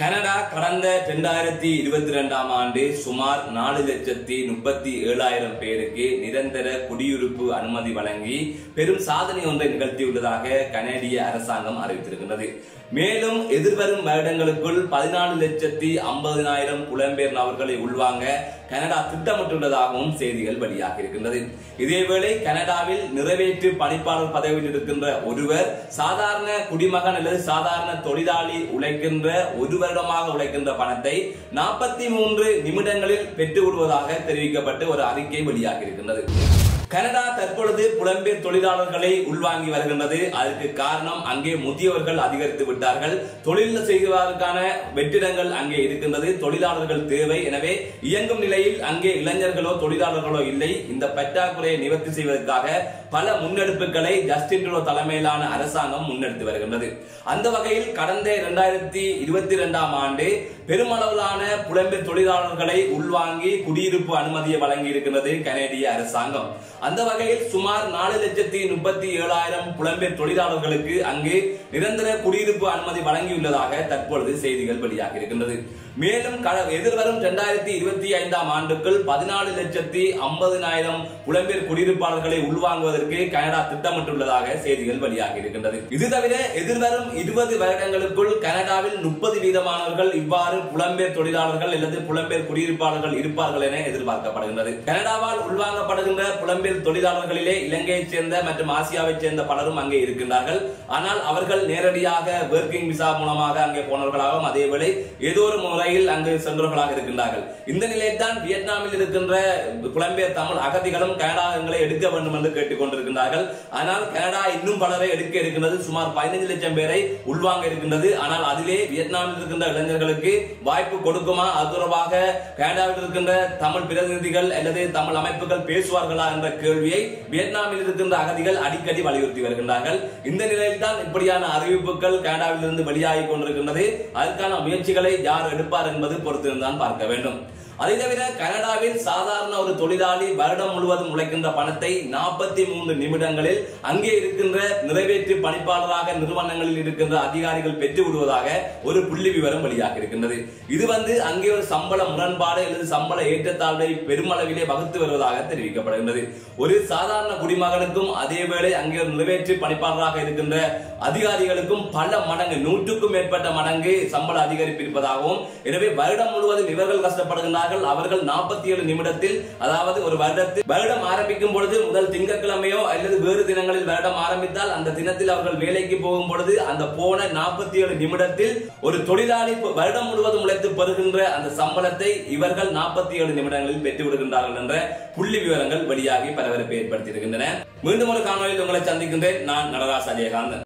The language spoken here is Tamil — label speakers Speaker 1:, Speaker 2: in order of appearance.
Speaker 1: கனடா கடந்த இரண்டாயிரத்தி இருபத்தி ரெண்டாம் ஆண்டு சுமார் நாலு லட்சத்தி முப்பத்தி ஏழாயிரம் பேருக்கு நிரந்தர குடியிருப்பு அனுமதி வழங்கி பெரும் சாதனை ஒன்றை நிகழ்த்தியுள்ளதாக கனடிய அரசாங்கம் அறிவித்திருக்கின்றது மேலும் எதிர்வரும் வருடங்களுக்குள் பதினாலு லட்சத்தி ஐம்பதினாயிரம் புலம்பெயர் நபர்களை உள்வாங்க கனடா திட்டமிட்டுள்ளதாகவும் செய்திகள் வெளியாக இருக்கின்றது இதேவேளை கனடாவில் நிறைவேற்று பணிப்பாளர் பதவியில் இருக்கின்ற ஒருவர் சாதாரண குடிமகன் அல்லது சாதாரண தொழிலாளி உழைக்கின்ற ஒரு வருடமாக உழைக்கின்ற பணத்தை நாற்பத்தி மூன்று நிமிடங்களில் பெற்று விடுவதாக தெரிவிக்கப்பட்டு ஒரு அறிக்கை வெளியாக இருக்கின்றது கனடா தற்பொழுது புலம்பெயர் தொழிலாளர்களை உள்வாங்கி வருகின்றது அதற்கு காரணம் அங்கே முதியவர்கள் அதிகரித்து விட்டார்கள் தொழில் செய்வதற்கான வெற்றிடங்கள் அங்கே இருக்கின்றது தொழிலாளர்கள் தேவை எனவே இயங்கும் நிலையில் அங்கே இளைஞர்களோ தொழிலாளர்களோ இல்லை இந்த பற்றாக்குறையை நிவர்த்தி செய்வதற்காக பல முன்னெடுப்புகளை ஜஸ்டின் ட்ரூடோ தலைமையிலான அரசாங்கம் முன்னெடுத்து வருகின்றது அந்த வகையில் கடந்த இரண்டாயிரத்தி இருபத்தி இரண்டாம் ஆண்டு பெருமளவிலான புலம்பெயர் தொழிலாளர்களை உள்வாங்கி குடியிருப்பு அனுமதியை வழங்கி இருக்கின்றது கனேடிய அரசாங்கம் அந்த வகையில் சுமார் நாலு லட்சத்தி முப்பத்தி ஏழாயிரம் புலம்பெயர் தொழிலாளர்களுக்கு அங்கு நிரந்தர குடியிருப்பு அனுமதி வழங்கியுள்ளதாக தற்பொழுது செய்திகள் வெளியாக இருக்கின்றது மேலும் க- எதிர்வரும் இரண்டாயிரத்தி இருபத்தி ஐந்தாம் ஆண்டுக்குள் பதினாலு லட்சத்தி ஐம்பதினாயிரம் புலம்பெயர் குடியிருப்பாளர்களை உள்வாங்குவதற்கு கனடா திட்டமிட்டுள்ளதாக செய்திகள் வெளியாக இருக்கின்றது இது தவிர எதிர்வரும் இருபது வருடங்களுக்குள் கனடாவில் முப்பது வீதமானவர்கள் இவ்வாறு புலம்பெயர் தொழிலாளர்கள் அல்லது புலம்பெயர் குடியிருப்பாளர்கள் இருப்பார்கள் என எதிர்பார்க்கப்படுகின்றது கனடாவால் உள்வாங்கப்படுகின்ற புலம்பெயர் தொழிலாளர்களிலே இலங்கையைச் சேர்ந்த மற்றும் ஆசியாவைச் சேர்ந்த பலரும் அங்கே இருக்கின்றார்கள் ஆனால் அவர்கள் நேரடியாக ஒர்க்கிங் விசா மூலமாக அங்கே போனவர்களாகவும் அதேவேளை ஏதோ ஒரு முறையில் அங்கு சென்றவர்களாக இருக்கின்றார்கள் இந்த நிலையத்தான் வியட்நாமில் இருக்கின்ற புலம்பெயர் தமிழ் அகதிகளும் கனடா எங்களை எடுக்க வேண்டும் என்று கேட்டுக் கொண்டிருக்கின்றார்கள் ஆனால் கனடா இன்னும் பலரை எடுக்க இருக்கின்றது சுமார் பதினைந்து லட்சம் பேரை உள்வாங்க இருக்கின்றது ஆனால் அதிலே வியட்நாமில் இருக்கின்ற இளைஞர்களுக்கு வாய்ப்பு கொடுக்குமா அது தொடர்பாக கனடாவில் இருக்கின்ற தமிழ் பிரதிநிதிகள் அல்லது தமிழ் அமைப்புகள் பேசுவார்களா என்ற கேள்வியை வியட்நாமில் இருக்கின்ற அகதிகள் அடிக்கடி வலியுறுத்தி வருகின்றார்கள் இந்த நிலையில் தான் இப்படியான அறிவிப்புகள் கனடாவில் இருந்து வெளியாகி கொண்டிருக்கின்றது அதற்கான முயற்சிகளை யார் எடுப்பார் என்பது பொறுத்திருந்தான் பார்க்க வேண்டும் அதை தவிர கனடாவில் சாதாரண ஒரு தொழிலாளி வருடம் முழுவதும் உழைக்கின்ற பணத்தை நாற்பத்தி மூன்று நிமிடங்களில் அங்கே இருக்கின்ற நிறைவேற்று பணிப்பாளராக நிறுவனங்களில் இருக்கின்ற அதிகாரிகள் பெற்று விடுவதாக ஒரு புள்ளி விவரம் வெளியாக இருக்கின்றது இது வந்து அங்கே ஒரு சம்பள முரண்பாடு அல்லது சம்பள ஏற்றத்தாழ்வை பெருமளவிலே வகுத்து வருவதாக தெரிவிக்கப்படுகின்றது ஒரு சாதாரண குடிமகனுக்கும் அதேவேளை அங்கே ஒரு நிறைவேற்று பணிப்பாளராக இருக்கின்ற அதிகாரிகளுக்கும் பல மடங்கு நூற்றுக்கும் மேற்பட்ட மடங்கு சம்பள அதிகரிப்பு இருப்பதாகவும் எனவே வருடம் முழுவதும் இவர்கள் கஷ்டப்படுகின்றார்கள் அவர்கள் நாற்பத்தி ஏழு நிமிடத்தில் அதாவது ஒரு வருடத்தில் வருடம் ஆரம்பிக்கும் பொழுது முதல் திங்கட்கிழமையோ அல்லது வேறு தினங்களில் வருடம் ஆரம்பித்தால் அந்த தினத்தில் அவர்கள் வேலைக்கு போகும் பொழுது அந்த போன நாற்பத்தி ஏழு நிமிடத்தில் ஒரு தொழிலாளி வருடம் முழுவதும் உழைத்து பெறுகின்ற அந்த சம்பளத்தை இவர்கள் நாற்பத்தி ஏழு நிமிடங்களில் பெற்று விடுகின்றார்கள் என்ற புள்ளி விவரங்கள் வெளியாகி பரபரப்பை ஏற்படுத்தியிருக்கின்றன மீண்டும் ஒரு காணொலியில் உங்களை சந்திக்கின்றேன் நான் நடராஜ் அஜயகாந்தன்